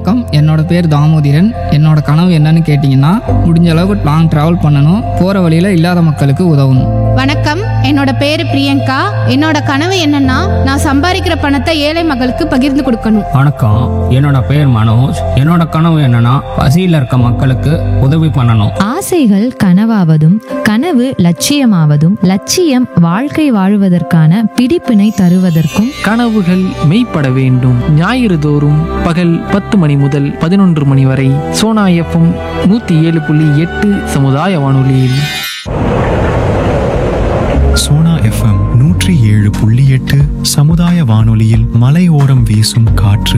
வணக்கம் என்னோட பேர் தாமோதிரன் என்னோட கனவு என்னன்னு கேட்டிங்கன்னா முடிஞ்ச அளவுக்கு லாங் ட்ராவல் பண்ணணும் போகிற வழியில் இல்லாத மக்களுக்கு உதவணும் வணக்கம் என்னோட பேரு பிரியங்கா என்னோட கனவு என்னன்னா நான் சம்பாதிக்கிற பணத்தை ஏழை மக்களுக்கு பகிர்ந்து கொடுக்கணும் வணக்கம் என்னோட பேர் மனோஜ் என்னோட கனவு என்னன்னா பசியில் இருக்க மக்களுக்கு உதவி பண்ணணும் ஆசைகள் கனவாவதும் கனவு லட்சியமாவதும் லட்சியம் வாழ்க்கை வாழுவதற்கான பிடிப்பினை தருவதற்கும் கனவுகள் மெய்ப்பட வேண்டும் ஞாயிறு தோறும் பகல் பத்து மணி முதல் பதினொன்று மணி வரை சோனா எஃப்எம் நூற்றி ஏழு புள்ளி எட்டு சமுதாய வானொலியில் சோனா எஃப்எம் நூற்றி ஏழு புள்ளி எட்டு சமுதாய வானொலியில் மலையோரம் வீசும் காற்று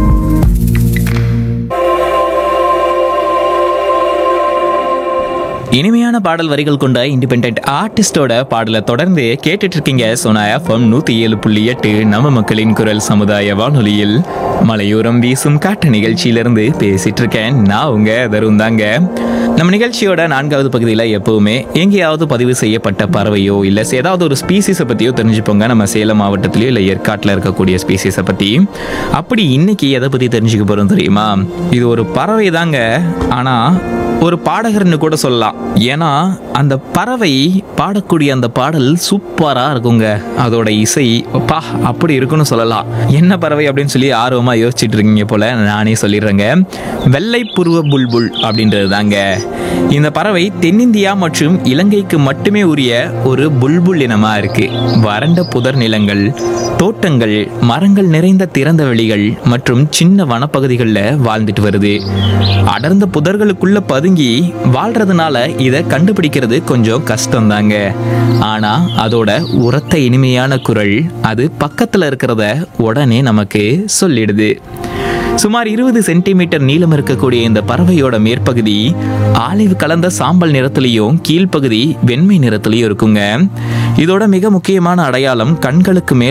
இனிமையான பாடல் வரிகள் கொண்ட இண்டிபெண்ட் ஆர்டிஸ்டோட பாடலை தொடர்ந்து கேட்டுட்டு இருக்கீங்க சோனா எஃப்எம் நூத்தி ஏழு புள்ளி எட்டு நம்ம மக்களின் குரல் சமுதாய வானொலியில் மலையோரம் வீசும் காட்டு நிகழ்ச்சியிலிருந்து பேசிட்டு இருக்கேன் நான் உங்க தருண் தாங்க நம்ம நிகழ்ச்சியோட நான்காவது பகுதியில் எப்பவுமே எங்கேயாவது பதிவு செய்யப்பட்ட பறவையோ இல்லை ஏதாவது ஒரு ஸ்பீசிஸை பற்றியோ தெரிஞ்சுப்போங்க நம்ம சேலம் மாவட்டத்திலயோ இல்லை ஏற்காட்டில் இருக்கக்கூடிய ஸ்பீசிஸை பற்றி அப்படி இன்னைக்கு எதை பற்றி தெரிஞ்சுக்க போகிறோம் தெரியுமா இது ஒரு பறவை தாங்க ஆனால் ஒரு பாடகர்னு கூட சொல்லலாம் ஏன்னா அந்த பறவை பாடக்கூடிய அந்த பாடல் சூப்பரா இருக்குங்க அதோட இசை பா அப்படி இருக்குன்னு சொல்லலாம் என்ன பறவை அப்படின்னு சொல்லி ஆர்வமா யோசிச்சுட்டு இருக்கீங்க போல நானே சொல்லிடுறேங்க வெள்ளை புருவ புல்புல் அப்படின்றது தாங்க இந்த பறவை தென்னிந்தியா மற்றும் இலங்கைக்கு மட்டுமே உரிய ஒரு புல்புல் இனமா இருக்கு வறண்ட புதர் நிலங்கள் தோட்டங்கள் மரங்கள் நிறைந்த திறந்த வெளிகள் மற்றும் சின்ன வனப்பகுதிகளில் வாழ்ந்துட்டு வருது அடர்ந்த புதர்களுக்குள்ள பதுங்கி வாழ்றதுனால இதை கண்டுபிடிக்கிறது கொஞ்சம் கஷ்டம்தாங்க ஆனா அதோட உரத்த இனிமையான குரல் அது பக்கத்துல இருக்கிறத உடனே நமக்கு சொல்லிடுது சுமார் இருபது சென்டிமீட்டர் நீளம் இருக்கக்கூடிய இந்த பறவையோட மேற்பகுதி ஆலிவ் கலந்த சாம்பல் நிறத்திலையும் கீழ்ப்பகுதி வெண்மை நிறத்திலையும் இருக்குங்க இதோட மிக முக்கியமான அடையாளம் கண்களுக்கு மேல்